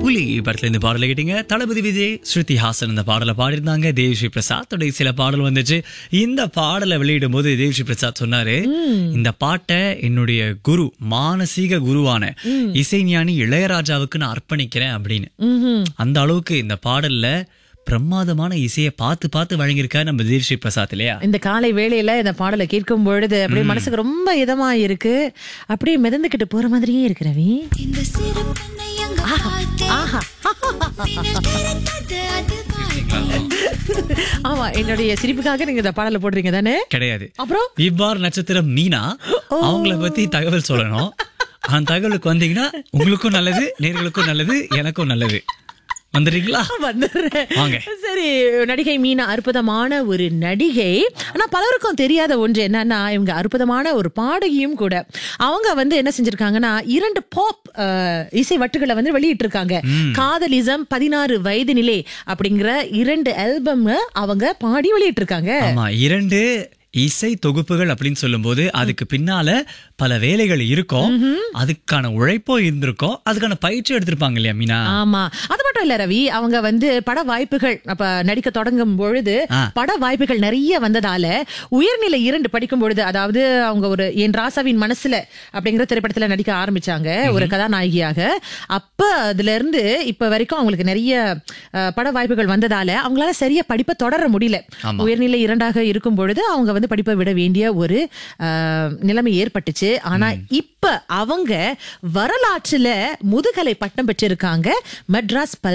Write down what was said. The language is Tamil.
புலி படத்துல இந்த பாடலை கேட்டீங்க தளபதி விஜய் ஸ்ருதி ஹாசன் இந்த பாடலை பாடியிருந்தாங்க தேவ்ஸ்ரீ பிரசாத்தோட சில பாடல் வந்துச்சு இந்த பாடலை வெளியிடும் போது தேவ்ஸ்ரீ பிரசாத் சொன்னாரு இந்த பாட்டை என்னுடைய குரு மானசீக குருவான இசைஞானி இளையராஜாவுக்கு நான் அர்ப்பணிக்கிறேன் அப்படின்னு அந்த அளவுக்கு இந்த பாடல்ல பிரமாதமான இசையை பார்த்து பார்த்து வழங்கியிருக்காரு நம்ம தேவ்ஸ்ரீ பிரசாத் இல்லையா இந்த காலை வேளையில இந்த பாடலை கேட்கும் பொழுது அப்படியே மனசுக்கு ரொம்ப இதமா இருக்கு அப்படியே மிதந்துகிட்டு போற மாதிரியே இருக்கு ரவி இந்த சிறு பெண்ணை அங்கு பார்த்தேன். ஆஹா மின்னல் தெரித்தது அது பார்த்தேன். ஆமா என்னுடைய சிரிப்புக்காக நீங்க இந்த பாடலை போடுறீங்க தானே கிடையாது அப்புறம் இவ்வாறு நட்சத்திரம் மீனா அவங்கள பத்தி தகவல் சொல்லணும் அந்த தகவலுக்கு வந்தீங்கன்னா உங்களுக்கும் நல்லது நேர்களுக்கும் நல்லது எனக்கும் நல்லது வந்துடுறீங்களா வந்துடுறேன் வாங்க. சரி நடிகை மீனா அற்புதமான ஒரு நடிகை ஆனா பலருக்கும் தெரியாத ஒன்று என்னன்னா இவங்க அற்புதமான ஒரு பாடகியும் கூட அவங்க வந்து என்ன செஞ்சிருக்காங்கன்னா இரண்டு பாப் இசை வட்டுகளை வந்து வெளியிட்டு இருக்காங்க காதலிசம் பதினாறு வயது நிலை அப்படிங்கிற இரண்டு ஆல்பம் அவங்க பாடி வெளியிட்டு இருக்காங்க ஆமா இரண்டு இசை தொகுப்புகள் அப்படின்னு சொல்லும்போது அதுக்கு பின்னால பல வேலைகள் இருக்கும் அதுக்கான உழைப்போ இருந்திருக்கும் அதுக்கான பயிற்சி எடுத்திருப்பாங்க இல்லையா மீனா ஆமா அது மட்டும் இல்ல ரவி அவங்க வந்து பட வாய்ப்புகள் அப்ப நடிக்க தொடங்கும் பொழுது ஆ. பட வாய்ப்புகள் நிறைய வந்ததால உயர்நிலை இரண்டு படிக்கும் பொழுது அதாவது அவங்க ஒரு என் ராசாவின் மனசுல அப்படிங்கிற திரைப்படத்துல நடிக்க ஆரம்பிச்சாங்க ஒரு கதாநாயகியாக அப்ப அதுல இருந்து இப்ப வரைக்கும் அவங்களுக்கு நிறைய அஹ், பட வாய்ப்புகள் வந்ததால அவங்களால சரியா படிப்பை தொடர முடியல ஆமா. உயர்நிலை இரண்டாக இருக்கும் பொழுது அவங்க வந்து படிப்பை விட வேண்டிய ஒரு அஹ், நிலைமை ஏற்பட்டுச்சு ஆனா இப்ப அவங்க வரலாற்றுல முதுகலை பட்டம் பெற்றிருக்காங்க மெட்ராஸ் பல்